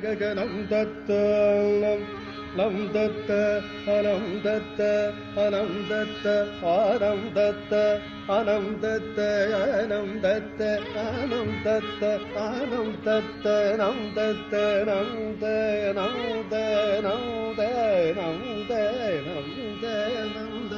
गगनं दत्त लं दत्त अनं दत्त अनं दत्त आनं दत्त अनं दत्त अनं दत्त अनं दत्त अनं दत्त नं दत्त नं द नं द नं द नं द नं द नं द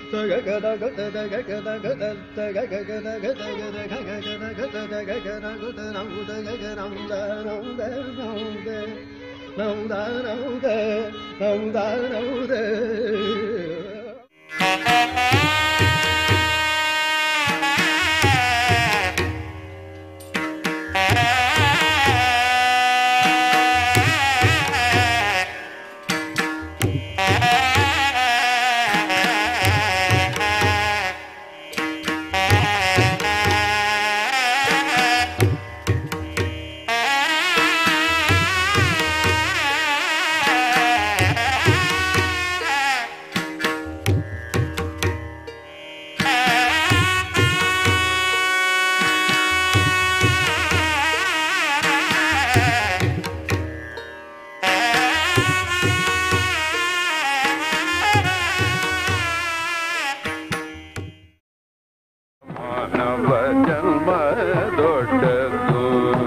ಮಾನವ ಜನ್ಮ ದೊಡ್ಡದು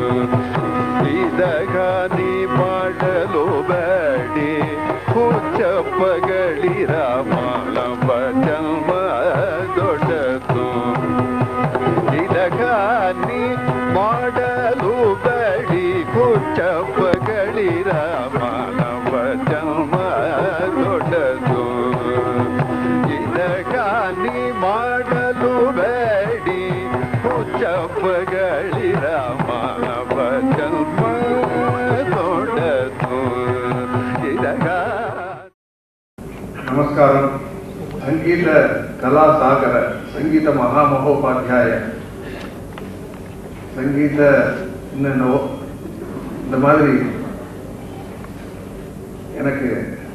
ಇದಗಾನಿ ಮಾಡಲು ಬೇಡಿ ಹುಚ್ಚಪ್ಪಗಳಿರ ಮಾನವ ಜನ್ಮ ದೊಡ್ಡದು ಇದಗಾನಿ ಮಾಡಲು ಬೇಡಿ ಹುಚ್ಚಪ್ಪಗಳಿರ ಮಾನವ ಜನ್ಮ ದೊಡ್ಡದು ಇದಗಾನಿ ಮಾಡಲು ಬೇಡಿ ಹುಚ್ಚಪ್ಪಗಳಿರ ಮಾನವ ಜನ್ಮ ದೊಡ್ಡದು ಇದಗ நமஸ்காரம் சங்கீத கலாசாகர சங்கீத மகாமகோபாத்தியாய சங்கீத என்னென்னவோ இந்த மாதிரி எனக்கு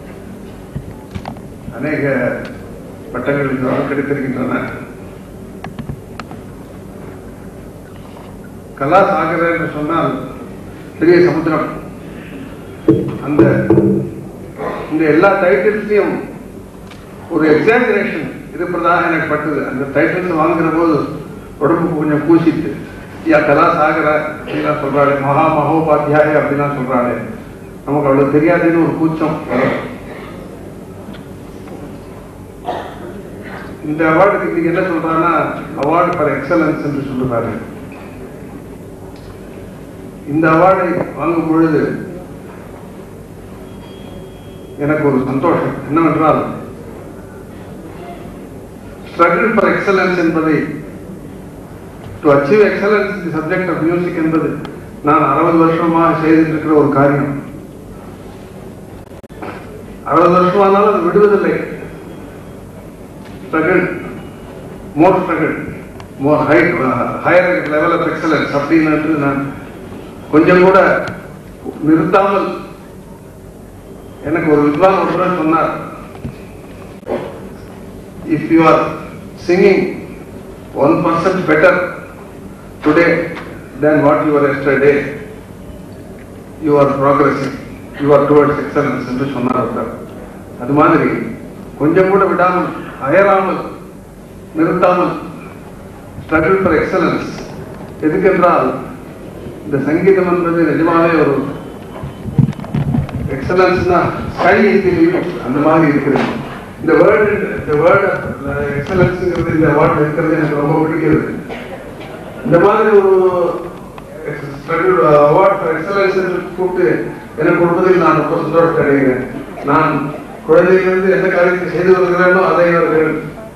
அநேக பட்டங்கள் இதுவரை கிடைத்திருக்கின்றன கலாசாகர என்று சொன்னால் பெரிய சமுத்திரம் அந்த இந்த எல்லா டைட்டில்ஸ்லயும் ஒரு எக்ஸாமினேஷன் இருப்பதாக எனக்கு பட்டது அந்த டைட்டில்ஸ் வாங்குற போது உடம்பு கொஞ்சம் பூசிட்டு யா கலாசாகர அப்படிலாம் சொல்றாளே மகா மகோபாத்தியாய அப்படிலாம் சொல்றாளே நமக்கு அவ்வளவு தெரியாதுன்னு ஒரு கூச்சம் இந்த அவார்டுக்கு இன்னைக்கு என்ன சொல்றாங்கன்னா அவார்டு ஃபார் எக்ஸலன்ஸ் என்று சொல்லுறாரு இந்த அவார்டை வாங்கும் பொழுது எனக்கு ஒரு சந்தோஷம் என்னவென்றால் ஸ்ட்ரகிள் ஃபார் எக்ஸலன்ஸ் என்பதை to achieve excellence the subject of music என்பது நான் அறுபது வருஷமாக செய்திருக்கிற ஒரு காரியம் அறுபது வருஷமானாலும் அது விடுவதில்லை struggle more struggle more high higher level of excellence அப்படின்னு நான் கொஞ்சம் கூட நிறுத்தாமல் எனக்கு ஒரு வித்வான் ஒருவர் சொன்னார் if you are singing one percent better today than what you are yesterday you are progressing you are towards excellence என்று சொன்னார் ஒருத்தர் அது மாதிரி கொஞ்சம் கூட விடாமல் அயராமல் நிறுத்தாமல் ஸ்ட்ரகிள் ஃபார் எக்ஸலன்ஸ் எதுக்கென்றால் இந்த சங்கீதம் என்பது நிஜமாவே ஒரு எக்ஸலன்ஸ்னா ஸ்கை அந்த மாதிரி இருக்கிறது இந்த வேர்டு இந்த வேர்டு எக்ஸலன்ஸ்ங்கிறது இந்த வேர்டு இருக்கிறது எனக்கு ரொம்ப பிடிக்கிறது இந்த மாதிரி ஒரு அவார்ட் ஃபார் எக்ஸலன்ஸ் என்று கூப்பிட்டு எனக்கு கொடுப்பதில் நான் ரொம்ப சந்தோஷத்தை அடைகிறேன் நான் குழந்தையிலிருந்து எந்த காரியத்தை செய்து வருகிறேனோ அதை அவர்கள்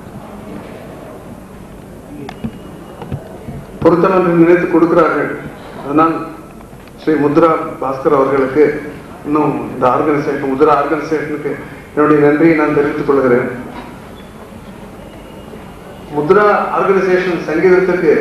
பொருத்தம் என்று நினைத்து கொடுக்கிறார்கள் அதனால் ஸ்ரீ முத்ரா பாஸ்கர் அவர்களுக்கு இன்னும் இந்த ஆர்கனைசேஷன் முத்ரா ஆர்கனைசேஷனுக்கு என்னுடைய நன்றியை நான் தெரிவித்துக் கொள்கிறேன் முத்ரா ஆர்கனைசேஷன் சங்கீதத்துக்கு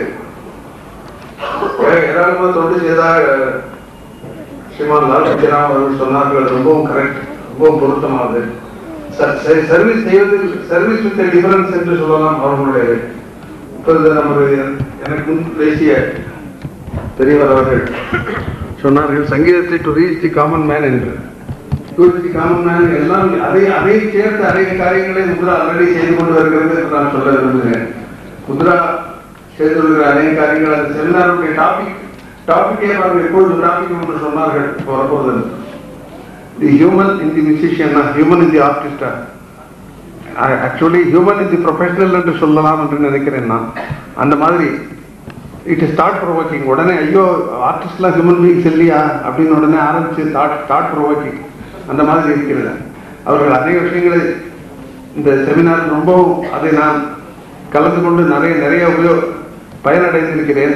ஏ- ஏராளமாக தொண்டு செய்தால் ஸ்ரீமான் லால் சத்யராம் அவர்கள் சொன்னார்கள் அது ரொம்பவும் கரெக்ட் ரொம்பவும் பொருத்தமானது சர்வீஸ் செய்வதில் சர்வீஸ் வித் டிஃபரன்ஸ் என்று சொல்லலாம் அவர்களுடைய இப்பொழுது நம்முடைய எனக்கு முன் பேசிய பெரியவர் அவர்கள் சொன்னார்கள் சங்கீதத்தை to reach the common man என்று டு தி காமன் மேன் எல்லாம் அதை அதை சேர்த்து அநேக காரியங்களை முத்ரா ஆல்ரெடி செய்து கொண்டு வருகிறது என்று நான் சொல்ல விரும்புகிறேன் முத்ரா செய்து வருகிற அநேக காரியங்கள் அந்த செமினாருடைய டாபிக் டாபிக்கே அவர்கள் எப்பொழுது டாபிக் என்று சொன்னார்கள் வரப்போது தி ஹியூமன் இன் தி மியூசிஷியனா ஹியூமன் இன் தி ஆர்டிஸ்டா actually human in the professional என்று சொல்லலாம் என்று நினைக்கிறேன் நான் அந்த மாதிரி இட் இஸ் தாட் ப்ரொவோக்கிங் உடனே ஐயோ ஆர்டிஸ்ட்லாம் ஹியூமன் பீங்ஸ் இல்லையா அப்படின்னு உடனே ஆரம்பிச்சு தாட் தாட் ப்ரொவோக்கிங் அந்த மாதிரி இருக்கிறது அவர்கள் அநேக விஷயங்களை இந்த செமினார் ரொம்பவும் அதை நான் கலந்து கொண்டு நிறைய நிறைய உபயோ பயனடைந்திருக்கிறேன்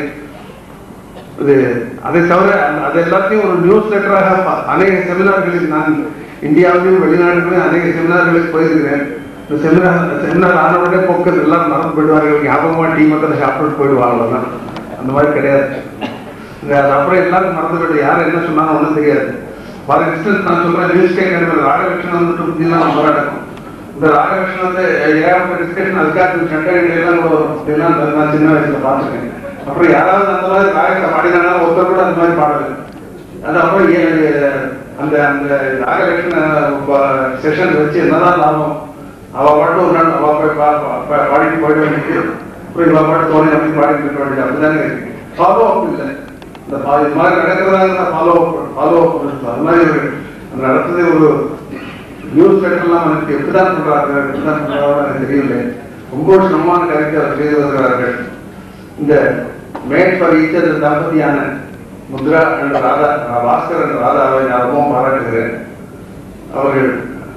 இது அதை தவிர அந்த- அது எல்லாத்தையும் ஒரு நியூஸ் லெட்டராக ப- அநேக செமினார்களில் நான் இந்தியாவிலும் வெளிநாடுகளிலும் அநேக செமினார்களுக்கு போயிருக்கிறேன் இந்த செமினார் செமினார் ஆன உடனே பொங்கல் எல்லாரும் மறந்து போயிடுவார்கள் ஞாபகமா டீ மக்கள் சாப்பிட்டு போயிடுவாங்க அவ்வளவுதான் அந்த மாதிரி கிடையாது இந்த அது அப்புறம் எல்லாரும் மறந்து போயிடு யார் என்ன சொன்னாலும் ஒன்றும் தெரியாது ஃபார் இன்ஸ்டன்ஸ் நான் சொல்றேன் நியூஸ் கேட்கறது ராகலட்சுமணன் வந்துட்டு புத்திலாம் போராட்டம் இந்த ராகலட்சுமணன் வந்து ஏகப்பட்ட டிஸ்கஷன் அதுக்காக சட்டங்கள் எல்லாம் கூட வரும் இதெல்லாம் நான் சின்ன வயசுல பார்த்துருக்கேன் அப்புறம் யாராவது அந்த மாதிரி ராகத்தை பாடினாங்கன்னா ஒருத்தர் கூட அந்த மாதிரி பாடல அது அப்புறம் ஏ- அந்த அந்த ராகலட்சுமண செஷன் வச்சு என்னதான் லாபம் அவ பாட்டு ஒரு நாள் அவ போய் பா- பா- பா- பாடிட்டு போயிட வேண்டியது அப்புறம் இவ பாட்டு தோணி அப்படி பாடிட்டு இருக்க வேண்டியது அப்படிதானே இருக்கு ஃபாலோ அப் இல்லை இந்த பா- இது மாதிரி நடக்கிறதா ஃபாலோ அப் ஃபாலோ அப் அது மாதிரி ஒரு அந்த நடத்துறது ஒரு நியூஸ் லெட்டர்லாம் எனக்கு எப்படிதான் பண்றாங்க எப்படிதான் பண்றாங்க எனக்கு தெரியல ரொம்ப சிரமமான கருத்தை அவர் செய்து வருகிறார்கள் இந்த மேட் ஃபார் ஈச்சர் தம்பதியான முத்ரா என்ற ராதா பாஸ்கர் என்ற ராதாவை நான் ரொம்பவும் பாராட்டுகிறேன் அவர்கள்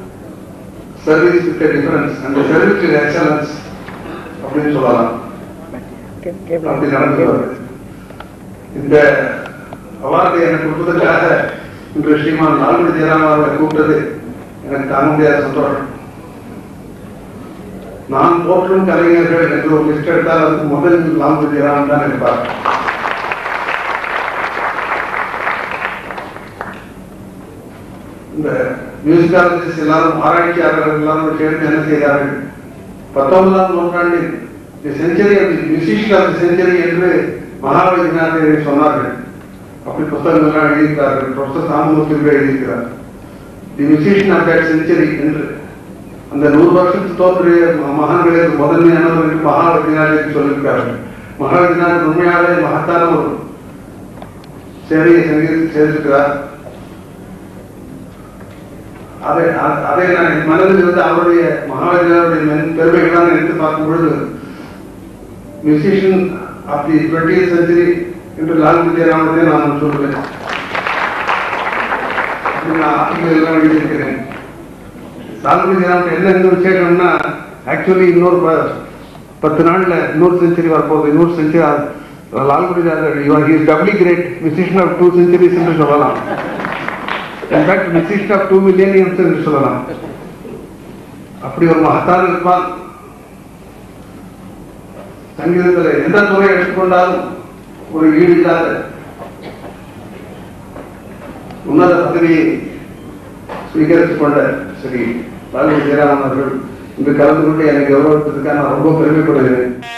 சர்வீஸ் வித் டிஃபரன்ஸ் அந்த சர்வீஸ் வித் எக்ஸலன்ஸ் அப்படின்னு சொல்லலாம் அப்படி நடந்து வருது இந்த அவார்டு எனக்கு கொடுப்பதற்காக இன்று ஸ்ரீமான் லால்குடி ஜெயராம் அவர்களை கூப்பிட்டது எனக்கு தாங்க முடியாத சந்தோஷம் நான் போற்றும் கலைஞர்கள் என்று ஒரு லிஸ்ட் எடுத்தால் அதுக்கு முதல் லால்குடி ஜெயராம் தான் இருப்பார் இந்த மியூசிக்காலஜிஸ்ட் எல்லாரும் ஆராய்ச்சியாளர்கள் எல்லாரும் சேர்ந்து என்ன செய்தார்கள் பத்தொன்பதாம் நூற்றாண்டில் the century of the musician of the century என்று மகாவதிநாதரை சொன்னார்கள் அப்படி புத்தகங்கள்லாம் எழுதியிருக்கிறார்கள் ப்ரொஃபசர் சாமமூர்த்தி எழுதியிருக்கிறார் the musician of that century என்று அந்த நூறு வருஷத்து தோன்றிய ம- மகான்களுக்கு முதன்மையானவர் என்று மகாவதிநாதரை சொல்லியிருக்கிறார்கள் மகாவதிநாதர் உண்மையாவே மகத்தான ஒரு சேவையை சங்கீதத்தில் செய்திருக்கிறார் அதை அ- அதை நான் என் மனதில் இருந்து அவருடைய மகாவித்யாலயுடைய மென் பெருமைகளாக எடுத்து பார்க்கும் பொழுது musician of the twenty century என்று லால் விஜயராமனே நான் சொல்லுவேன் அப்படி நான் ஆர்டிகல் எல்லாம் எழுதியிருக்கிறேன் லால் விஜயராமன் என்ன இந்த விசேஷம்னா ஆக்சுவலி இன்னொரு ப- பத்து நாள்ல இன்னொரு செஞ்சுரி வரப்போகுது இன்னொரு century Lal Vijayaraman is doubly great musician of two centuries என்று சொல்லலாம் இன்ஃபேக்ட் மிசிஸ்ட் ஆஃப் டூ மில்லியனியம்ஸ் என்று சொல்லலாம் அப்படி ஒரு மகத்தான் இருப்பான் சங்கீதத்தில் எந்த துறை எடுத்துக்கொண்டாலும் ஒரு ஈடு இல்லாத உன்னத பதவியை ஸ்வீகரித்துக் கொண்ட ஸ்ரீ லாலு ஜெயராமன் அவர்கள் இங்கு கலந்து கொண்டு எனக்கு கௌரவித்ததுக்காக நான் ரொம்ப பெருமைப்படுகிறேன்